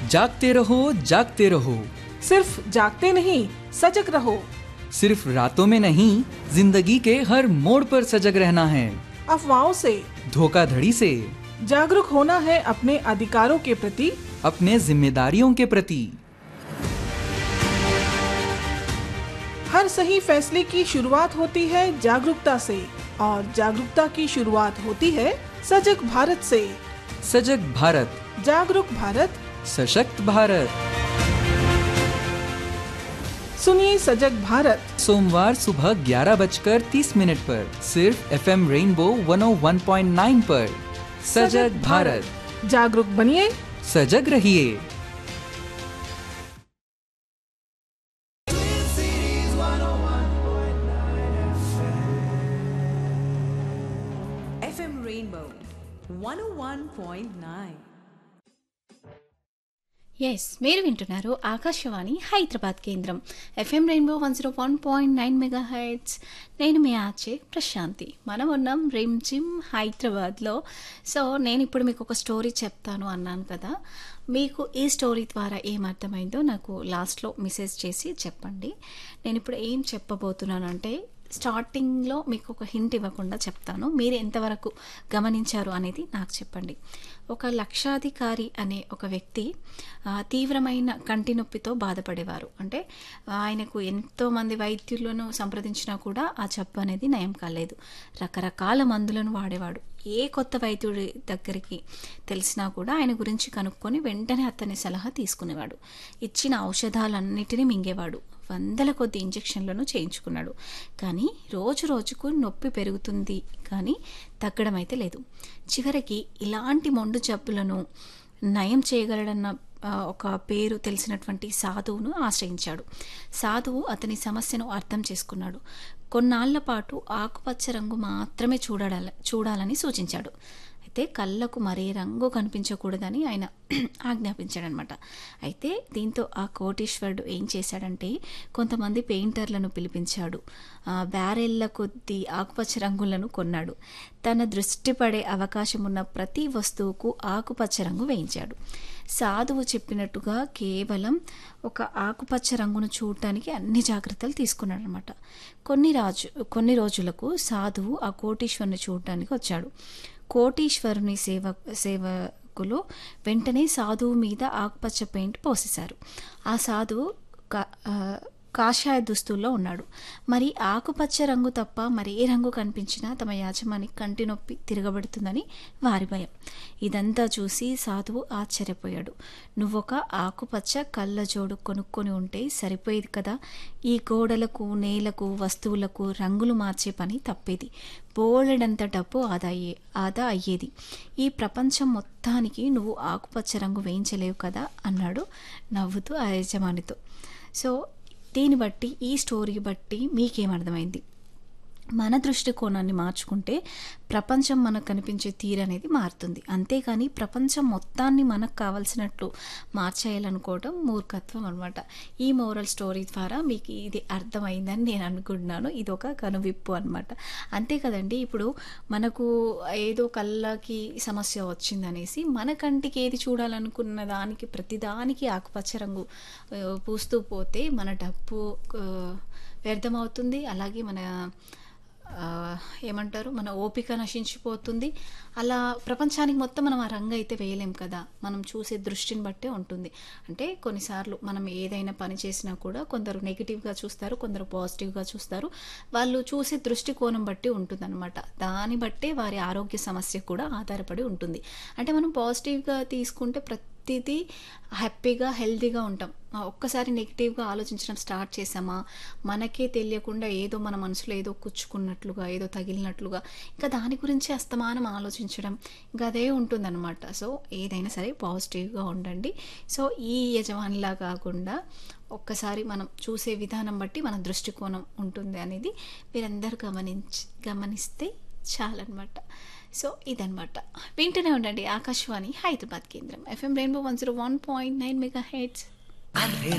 जागते रहो जागते रहो सिर्फ जागते नहीं सजग रहो सिर्फ रातों में नहीं जिंदगी के हर मोड़ पर सजग रहना है अफवाहों से धोखाधड़ी से जागरूक होना है अपने अधिकारों के प्रति अपने जिम्मेदारियों के प्रति हर सही फैसले की शुरुआत होती है जागरूकता से और जागरूकता की शुरुआत होती है सजग भारत से सजग भारत जागरूक भारत सशक्त भारत सुनिए सजग भारत सोमवार सुबह ग्यारह बजकर तीस मिनट पर सिर्फ एफ एम रेनबो 101.9 पर सजग भारत जागरूक बनिए सजग रहिए FM Rainbow 101.9. ఎస్ మీరు వింటున్నారు ఆకాశవాణి హైదరాబాద్ కేంద్రం FM Rainbow one zero one point nine megahertz నేను మీ ఆచే ప్రశాంతి మనం ఉన్నాం రిమ్ జిమ్ హైదరాబాద్లో సో నేను ఇప్పుడు మీకు ఒక స్టోరీ చెప్తాను అన్నాను కదా మీకు ఈ స్టోరీ ద్వారా ఏం అర్థమైందో నాకు లాస్ట్లో మెసేజ్ చేసి చెప్పండి నేను ఇప్పుడు ఏం చెప్పబోతున్నానంటే స్టార్టింగ్లో మీకు ఒక హింట్ ఇవ్వకుండా చెప్తాను మీరు ఎంతవరకు గమనించారు అనేది నాకు చెప్పండి ఒక లక్షాధికారి అనే ఒక వ్యక్తి ఆ, తీవ్రమైన కంటి నొప్పితో బాధపడేవారు అంటే ఆయనకు ఎంతోమంది వైద్యులను సంప్రదించినా కూడా ఆ జబ్బు అనేది నయం కాలేదు రకరకాల మందులను వాడేవాడు ఏ కొత్త వైద్యుడి దగ్గరికి తెలిసినా కూడా ఆయన గురించి కనుక్కొని వెంటనే అతని సలహా తీసుకునేవాడు ఇచ్చిన ఔషధాలన్నిటినీ మింగేవాడు వందల కొద్ది ఇంజెక్షన్లను చేయించుకున్నాడు కానీ రోజు రోజుకు నొప్పి పెరుగుతుంది కానీ తగ్గడం అయితే లేదు చివరికి ఇలాంటి మొండు జబ్బులను నయం చేయగలడన్న ఆ, ఒక పేరు తెలిసినటువంటి సాధువును ఆశ్రయించాడు సాధువు అతని సమస్యను అర్థం చేసుకున్నాడు కొన్నాళ్ల పాటు ఆకుపచ్చ రంగు మాత్రమే చూడాల చూడాలని సూచించాడు అయితే కళ్ళకు మరే రంగు కనిపించకూడదని ఆయన ఆజ్ఞాపించాడనమాట అయితే దీంతో ఆ కోటీశ్వరుడు ఏం చేశాడంటే కొంతమంది పెయింటర్లను పిలిపించాడు ఆ, బ్యారెళ్ల కొద్ది ఆకుపచ్చ రంగులను కొన్నాడు తన దృష్టి పడే అవకాశం ఉన్న ప్రతి వస్తువుకు ఆకుపచ్చ రంగు వేయించాడు సాధువు చెప్పినట్టుగా కేవలం ఒక ఆకుపచ్చ రంగును చూడటానికి అన్ని జాగ్రత్తలు తీసుకున్నాడు అనమాట కొన్ని రాజు కొన్ని రోజులకు సాధువు ఆ కోటీశ్వరుని చూడటానికి వచ్చాడు కోటీశ్వరుని సేవ సేవకులు వెంటనే సాధువు మీద ఆకుపచ్చ పెయింట్ పోసేశారు ఆ సాధువు కా- ఆ, కాషాయ దుస్తుల్లో ఉన్నాడు మరి ఆకుపచ్చ రంగు తప్ప మరి ఏ రంగు కనిపించినా తమ యాజమాని కంటి నొప్పి తిరగబడుతుందని వారి భయం ఇదంతా చూసి సాధువు ఆశ్చర్యపోయాడు నువ్వొక ఆకుపచ్చ కళ్ళజోడు కొనుక్కొని ఉంటే సరిపోయేది కదా ఈ గోడలకు నేలకు వస్తువులకు రంగులు మార్చే పని తప్పేది బోలెడంత డబ్బు ఆదా అయ్యే ఆదా అయ్యేది ఈ ప్రపంచం మొత్తానికి నువ్వు ఆకుపచ్చ రంగు వేయించలేవు కదా అన్నాడు నవ్వుతూ ఆ యజమానితో సో దీన్ని బట్టి ఈ స్టోరీ బట్టి మీకేమర్థమైంది మన దృష్టికోణాన్ని మార్చుకుంటే ప్రపంచం మనకు కనిపించే తీరు అనేది మారుతుంది అంతేకాని ప్రపంచం మొత్తాన్ని మనకు కావాల్సినట్లు మార్చేయాలనుకోవడం మూర్ఖత్వం అనమాట ఈ మోరల్ స్టోరీ ద్వారా మీకు ఇది అర్థమైందని నేను అనుకుంటున్నాను ఇది ఒక కనువిప్పు అనమాట అంతే కదండి ఇప్పుడు మనకు ఏదో కళ్ళకి సమస్య వచ్చిందనేసి మన కంటికి ఏది చూడాలనుకున్న దానికి ప్రతిదానికి ఆకుపచ్చ రంగు ఆ, పూస్తూ పోతే మన డబ్బు ఆ, వ్యర్థమవుతుంది అలాగే మన ఆ, ఏమంటారు మన ఓపిక నశించిపోతుంది అలా ప్రపంచానికి మొత్తం మనం ఆ రంగు అయితే వేయలేం కదా మనం చూసే దృష్టిని బట్టే ఉంటుంది అంటే కొన్నిసార్లు మనం ఏదైనా పని చేసినా కూడా కొందరు నెగిటివ్గా చూస్తారు కొందరు పాజిటివ్గా చూస్తారు వాళ్ళు చూసే దృష్టికోణం బట్టి ఉంటుందన్నమాట దాన్ని బట్టే వారి ఆరోగ్య సమస్య కూడా ఆధారపడి ఉంటుంది అంటే మనం పాజిటివ్గా తీసుకుంటే ప్రతి ప్రతిదీ హ్యాపీగా హెల్తీగా ఉంటాం ఆ, ఒక్కసారి నెగిటివ్గా ఆలోచించడం స్టార్ట్ చేసామా మనకే తెలియకుండా ఏదో మన మనసులో ఏదో కుచ్చుకున్నట్లుగా ఏదో తగిలినట్లుగా ఇంకా దాని గురించి అస్తమానం ఆలోచించడం ఇంకా అదే ఉంటుందన్నమాట సో ఏదైనా సరే పాజిటివ్గా ఉండండి సో ఈ యజమానిలా కాకుండా ఒక్కసారి మనం చూసే విధానం బట్టి మన దృష్టికోణం ఉంటుంది అనేది మీరందరూ గమనించి గమనిస్తే చాలన్నమాట సో ఇదనమాట వింటూనే ఉండండి ఆకాశవాణి హైదరాబాద్ కేంద్రం FM Rainbow one zero one point nine megahertz అరే